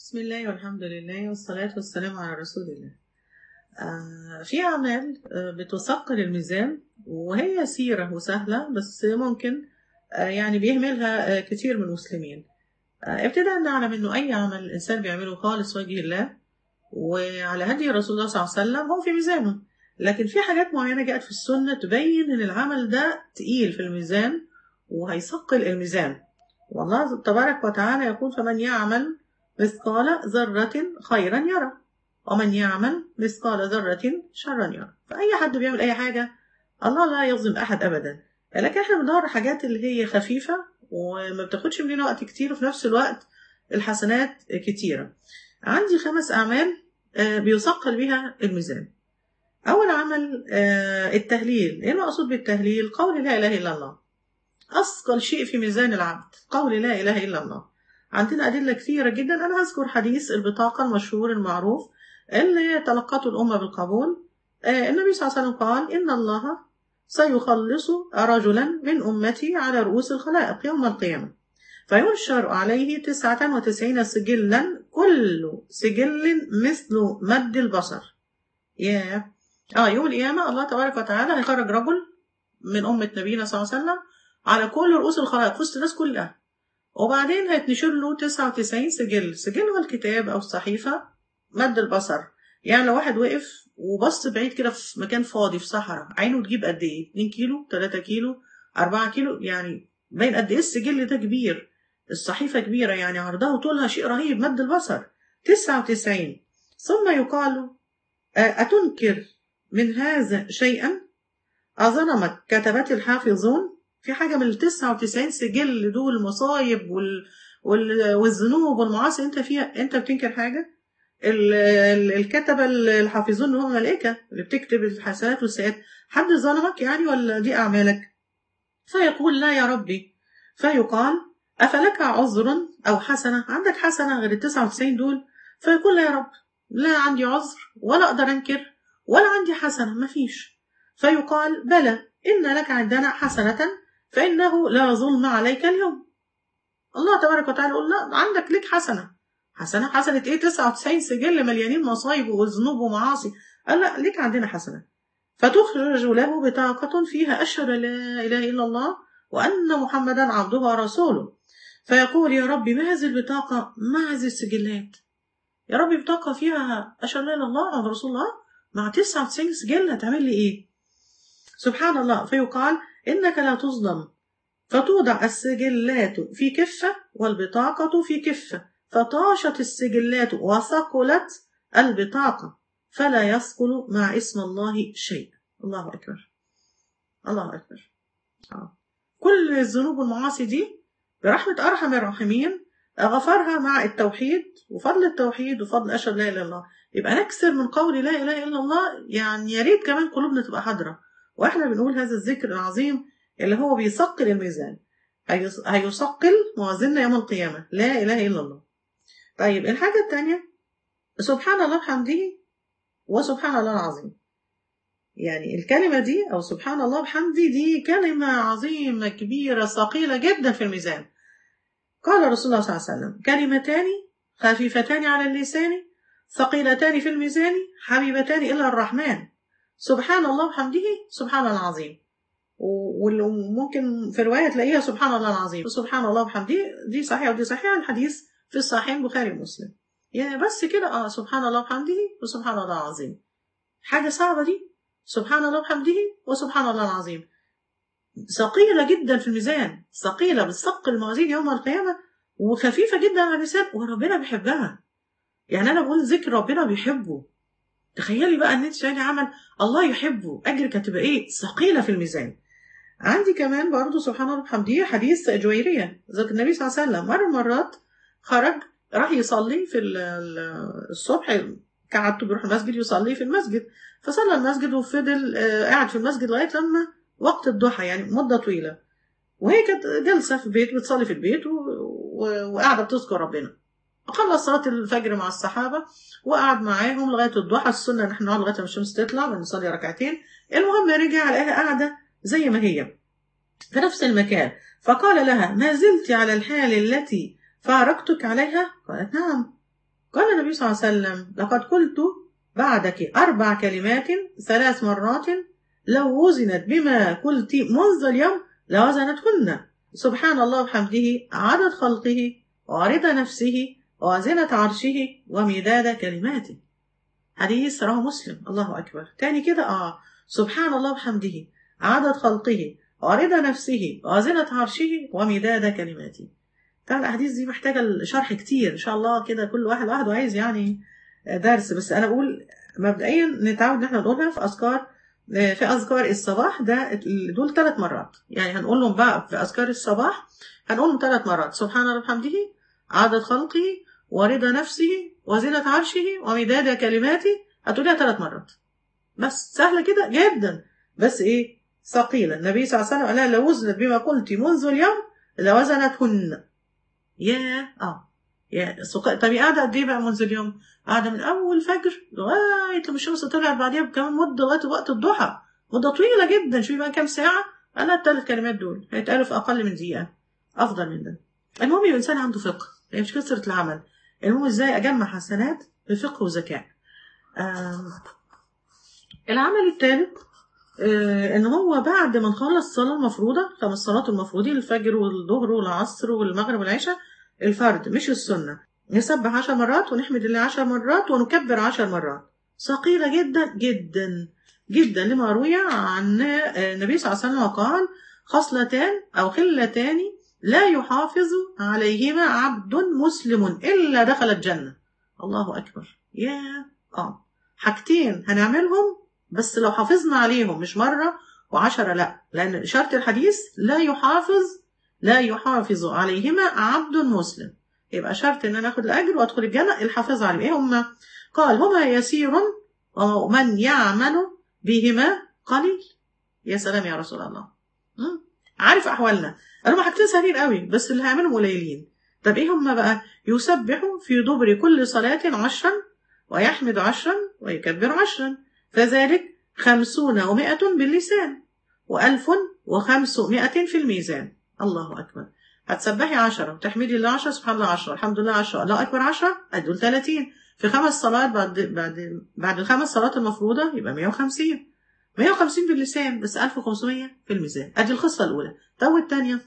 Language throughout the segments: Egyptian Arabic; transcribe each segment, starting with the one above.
بسم الله والحمد لله والصلاة والسلام على رسول الله آه في أعمال آه بتثقل الميزان وهي يسيرة وسهلة بس ممكن آه يعني بيهملها آه كتير من المسلمين آه ابتداء نعلم انه اي عمل الانسان بيعمله خالص وجه الله وعلى هدي رسول الله صلى الله عليه وسلم هو في ميزانه لكن في حاجات معينة جاءت في السنة تبين ان العمل ده تقيل في الميزان وهيثقل الميزان والله تبارك وتعالى يقول فمن يعمل مثقال ذرة خيرا يرى ومن يعمل مثقال ذرة شرا يرى فأي حد بيعمل أي حاجة الله لا يظلم أحد أبدا لكن احنا بندور حاجات اللي هي خفيفة وما بتاخدش مننا وقت كتير وفي نفس الوقت الحسنات كتيرة عندي خمس أعمال بيثقل بها الميزان أول عمل التهليل إيه المقصود بالتهليل قول لا إله إلا الله أثقل شيء في ميزان العبد قول لا إله إلا الله عندنا أدلة كثيرة جدا أنا هذكر حديث البطاقة المشهور المعروف اللي تلقته الأمة بالقبول النبي صلى الله عليه وسلم قال إن الله سيخلص رجلا من أمتي على رؤوس الخلائق يوم القيامة فينشر عليه تسعة وتسعين سجلا كل سجل مثل مد البصر يا آه يوم القيامة الله تبارك وتعالى هيخرج رجل من أمة نبينا صلى الله عليه وسلم على كل رؤوس الخلائق في وسط الناس كلها وبعدين هيتنشر له 99 سجل سجل هو الكتاب أو الصحيفة مد البصر يعني لو واحد وقف وبص بعيد كده في مكان فاضي في صحراء عينه تجيب قد ايه 2 كيلو 3 كيلو 4 كيلو يعني باين قد ايه السجل ده كبير الصحيفة كبيرة يعني عرضها وطولها شيء رهيب مد البصر 99 ثم يقال أتنكر من هذا شيئا أظلمك كتبت الحافظون في حاجة من ال 99 سجل دول المصايب وال... وال... والذنوب والمعاصي انت فيها انت بتنكر حاجة ال... ال... الكتبة الحافظون هم ملائكة اللي بتكتب الحسنات والسيئات حد ظلمك يعني ولا دي أعمالك فيقول لا يا ربي فيقال أفلك عذر أو حسنة عندك حسنة غير ال 99 دول فيقول لا يا رب لا عندي عذر ولا أقدر أنكر ولا عندي حسنة مفيش فيقال بلى إن لك عندنا حسنة فإنه لا ظلم عليك اليوم الله تبارك وتعالى يقول لا عندك ليك حسنة حسنة حسنة ايه 99 سجل مليانين مصايب وذنوب ومعاصي قال لا ليك عندنا حسنة فتخرج له بطاقة فيها أشهد لا إله إلا الله وأن محمدا عبده ورسوله فيقول يا ربي ما هذه البطاقة ما هذه السجلات يا ربي بطاقة فيها أشهد لا إله إلا الله عبد رسول الله مع 99 سجل هتعمل لي إيه سبحان الله فيقال إنك لا تظلم فتوضع السجلات في كفة والبطاقة في كفة فطاشت السجلات وثقلت البطاقة فلا يثقل مع اسم الله شيء الله أكبر الله أكبر آه. كل الذنوب والمعاصي دي برحمة أرحم الراحمين غفرها مع التوحيد وفضل التوحيد وفضل أشهد لا إله إلا الله يبقى نكسر من قول لا إله إلا الله يعني يا ريت كمان قلوبنا تبقى حاضرة واحنا بنقول هذا الذكر العظيم اللي هو بيثقل الميزان هيثقل موازيننا يوم القيامة لا إله إلا الله طيب الحاجة الثانية سبحان الله بحمده وسبحان الله العظيم يعني الكلمة دي أو سبحان الله بحمده دي كلمة عظيمة كبيرة ثقيلة جدا في الميزان قال رسول الله صلى الله عليه وسلم كلمتان خفيفتان على اللسان ثقيلتان في الميزان حبيبتان إلى الرحمن سبحان الله وحمده سبحان الله العظيم وممكن في رواية تلاقيها سبحان الله العظيم سبحان الله وحمده دي صحيحة ودي صحيحة الحديث في الصحيحين البخاري ومسلم يعني بس كده اه سبحان الله وحمده وسبحان الله العظيم حاجة صعبة دي سبحان الله وحمده وسبحان الله العظيم ثقيلة جدا في الميزان ثقيلة بتثقل الموازين يوم القيامة وخفيفة جدا على اللسان وربنا بيحبها يعني أنا بقول ذكر ربنا بيحبه تخيلي بقى ان انت تعملي عمل الله يحبه اجرك هتبقى ايه ثقيله في الميزان عندي كمان برضو سبحان الله بحمديه حديث جويريه ذات النبي صلى الله عليه وسلم مره مرات خرج راح يصلي في الصبح كعادته بيروح المسجد يصلي في المسجد فصلى المسجد وفضل قاعد في المسجد لغايه لما وقت الضحى يعني مده طويله وهي كانت جالسه في البيت بتصلي في البيت وقاعده بتذكر ربنا خلص صلاة الفجر مع الصحابة وقعد معاهم لغاية الضحى السنة نحن نقعد لغاية ما الشمس تطلع بنصلي ركعتين المهم رجع لقاها قاعدة زي ما هي في نفس المكان فقال لها ما زلت على الحال التي فارقتك عليها قالت نعم قال النبي صلى الله عليه وسلم لقد قلت بعدك أربع كلمات ثلاث مرات لو وزنت بما قلت منذ اليوم لوزنتهن سبحان الله وبحمده عدد خلقه وعرض نفسه وزنة عرشه ومداد كلماته حديث رواه مسلم الله أكبر تاني كده آه سبحان الله وبحمده عدد خلقه وعرض نفسه وزنة عرشه ومداد كلماته طبعا الأحاديث دي محتاجة شرح كتير إن شاء الله كده كل واحد واحد وعايز يعني درس بس أنا بقول مبدئيا نتعود إن احنا نقولها في أذكار في أذكار الصباح ده دول ثلاث مرات يعني هنقول لهم بقى في أذكار الصباح هنقول لهم ثلاث مرات سبحان الله وبحمده عدد خلقه ورضا نفسه وزنة عرشه ومداد كلماته هتقوليها ثلاث مرات بس سهلة كده جدا بس ايه ثقيلة النبي صلى الله عليه وسلم قال لو وزنت بما قلت منذ اليوم لوزنتهن يا اه يا سق... طب قاعدة قد ايه بقى منذ اليوم؟ قاعدة من أول الفجر لغاية لما الشمس طلعت بعديها بكمان مدة لغاية وقت الضحى مدة طويلة جدا شوفي بقى كام ساعة قالها الثلاث كلمات دول هيتقالوا في أقل من دقيقة أفضل من ده المهم يبقى الإنسان عنده فقه هي مش كثرة العمل المهم ازاي أجمع حسنات بفقه وذكاء العمل الثالث آه ان هو بعد ما نخلص الصلاه المفروضه خمس صلاه المفروضين الفجر والظهر والعصر والمغرب والعشاء الفرد مش السنه نسبح عشر مرات ونحمد الله عشر مرات ونكبر عشر مرات ثقيله جدا جدا جدا لما روي عن النبي صلى الله عليه وسلم قال خصلتان او خلتان لا يحافظ عليهما عبد مسلم الا دخل الجنه الله اكبر يا اه حاجتين هنعملهم بس لو حافظنا عليهم مش مرة وعشرة لا لأن شرط الحديث لا يحافظ لا يحافظ عليهما عبد مسلم يبقى شرط ان انا اخد الاجر وادخل الجنة الحافظ عليهم ايه هما قال هما يسير ومن يعمل بهما قليل يا سلام يا رسول الله م? عارف احوالنا انا حاجتين سهلين قوي بس اللي هعملهم قليلين طب ايه هما بقى يسبح في دبر كل صلاة عشرا ويحمد عشرا ويكبر عشرا فذلك خمسون ومائة باللسان وألف وخمسمائة في الميزان الله أكبر هتسبحي عشرة وتحمدي الله عشرة سبحان الله عشرة الحمد لله عشرة الله أكبر عشرة أدول ثلاثين في خمس صلوات بعد بعد بعد الخمس صلوات المفروضة يبقى 150 150 باللسان بس 1500 في الميزان أدي الخصلة الأولى طب والثانية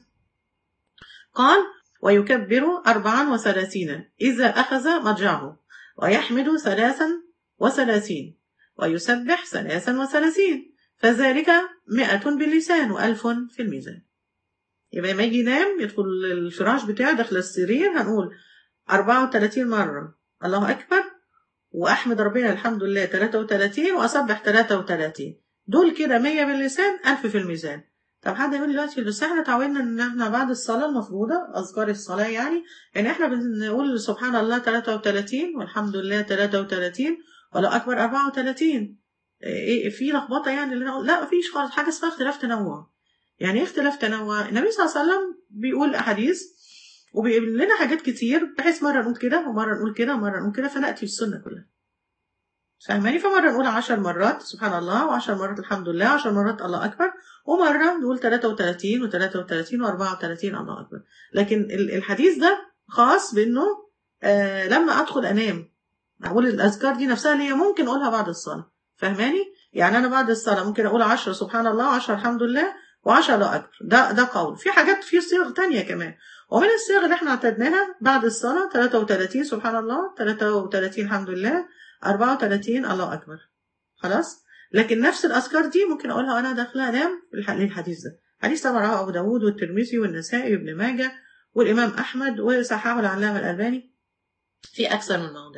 قال ويكبر أربعا وثلاثين إذا أخذ مضجعه ويحمد ثلاثا وثلاثين ويسبح ثلاثا وثلاثين فذلك مئة باللسان وألف في الميزان يبقى ما يجي ينام يدخل الفراش بتاعه داخل السرير هنقول 34 مرة الله أكبر وأحمد ربنا الحمد لله 33 وأسبح 33 دول كده 100 باللسان 1000 في الميزان طب حد يقول لي دلوقتي بس احنا اتعودنا ان احنا بعد الصلاه المفروضه اذكار الصلاه يعني ان احنا بنقول سبحان الله 33 والحمد لله 33 ولا اكبر 34 ايه في لخبطه يعني اللي لا مفيش خالص حاجه اسمها اختلاف تنوع يعني ايه اختلاف تنوع النبي صلى الله عليه وسلم بيقول احاديث وبيقول لنا حاجات كتير بحيث مره نقول كده ومره نقول كده ومره نقول كده فناتي بالسنه كلها فاهماني فمره نقول عشر مرات سبحان الله وعشر مرات الحمد لله عشر مرات الله اكبر ومره نقول 33 و33 و34 الله اكبر لكن الحديث ده خاص بانه آه لما ادخل انام اقول الاذكار دي نفسها اللي هي ممكن اقولها بعد الصلاه فاهماني يعني انا بعد الصلاه ممكن اقول 10 سبحان الله و10 الحمد لله و10 الله اكبر ده ده قول في حاجات في صيغ تانية كمان ومن الصيغ اللي احنا اعتدناها بعد الصلاه 33 سبحان الله 33 الحمد لله 34 الله اكبر خلاص لكن نفس الاذكار دي ممكن اقولها وانا داخله انام الحديث ده حديث طبعا رواه ابو داود والترمذي والنسائي وابن ماجه والامام احمد وصححه العلامه الالباني في اكثر من موضع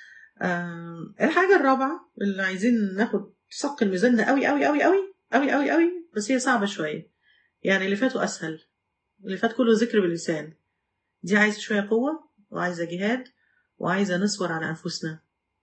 الحاجة الرابعة اللي عايزين ناخد صق الميزان ده قوي قوي قوي قوي قوي قوي قوي بس هي صعبة شوية يعني اللي فاتوا أسهل اللي فات كله ذكر باللسان دي عايزة شوية قوة وعايزة جهاد وعايزة نصبر على أنفسنا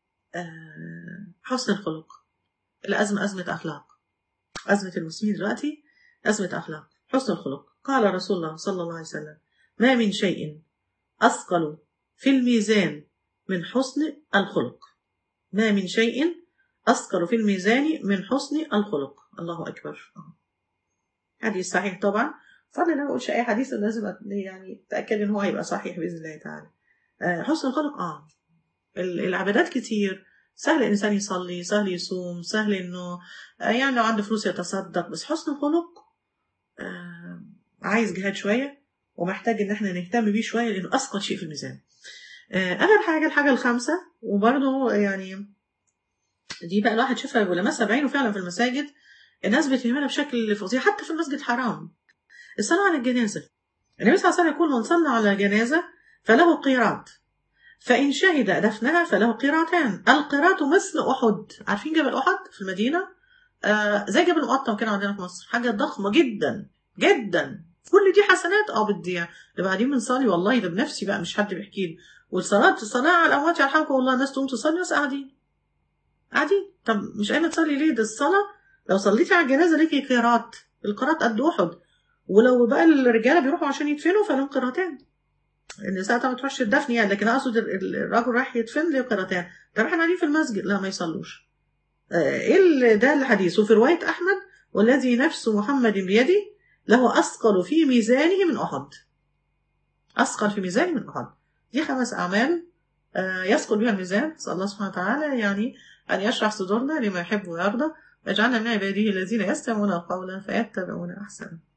حسن الخلق الأزمة أزمة أخلاق أزمة المسلمين دلوقتي أزمة أخلاق حسن الخلق قال رسول الله صلى الله عليه وسلم ما من شيء أثقل في الميزان من حسن الخلق ما من شيء أثقل في الميزان من حسن الخلق الله أكبر حديث صحيح طبعا فضل ما أقولش أي حديث لازم يعني تأكد إن هو هيبقى صحيح بإذن الله تعالى حسن الخلق آه ال- العبادات كتير سهل الإنسان يصلي سهل يصوم سهل إنه آه، يعني لو عنده فلوس يتصدق بس حسن الخلق آه، عايز جهاد شوية ومحتاج إن احنا نهتم بيه شوية لأنه أثقل شيء في الميزان آه، آخر حاجة الحاجة الخامسة وبرضه يعني دي بقى الواحد شافها ولمسها بعينه فعلا في المساجد الناس بتهملها بشكل فظيع حتى في المسجد حرام الصلاة على الجنازة النبي صلى الله عليه وسلم يقول من صلى على جنازة فله قيراط فإن شهد دفنها فله قيراطان القيراط مثل أحد عارفين جبل أحد في المدينة آه زي جبل مقطم كده عندنا في مصر حاجة ضخمة جدا جدا كل دي حسنات اه بتضيع اللي بعدين بنصلي والله ده بنفسي بقى مش حد بيحكي لي والصلاة الصلاة على الأموات يرحمكم والله الناس تقوم تصلي بس قاعدين قاعدين طب مش قايمة تصلي ليه ده الصلاة لو صليتي على الجنازة ليكي قيراط القيراط قد أحد ولو بقى الرجالة بيروحوا عشان يدفنوا فلهم قيراطين النساء طبعا ما تروحش الدفن يعني لكن اقصد ال- ال- الراجل رايح يدفن ليه قيراطين طب احنا قاعدين في المسجد لا ما يصلوش آه، ايه ال- ده الحديث وفي روايه احمد والذي نفس محمد بيده له اثقل في ميزانه من احد اثقل في ميزانه من احد دي خمس اعمال آه، يثقل بها الميزان نسال الله سبحانه وتعالى يعني ان يشرح صدورنا لما يحب ويرضى واجعلنا من عباده الذين يستمعون القول فيتبعون احسنه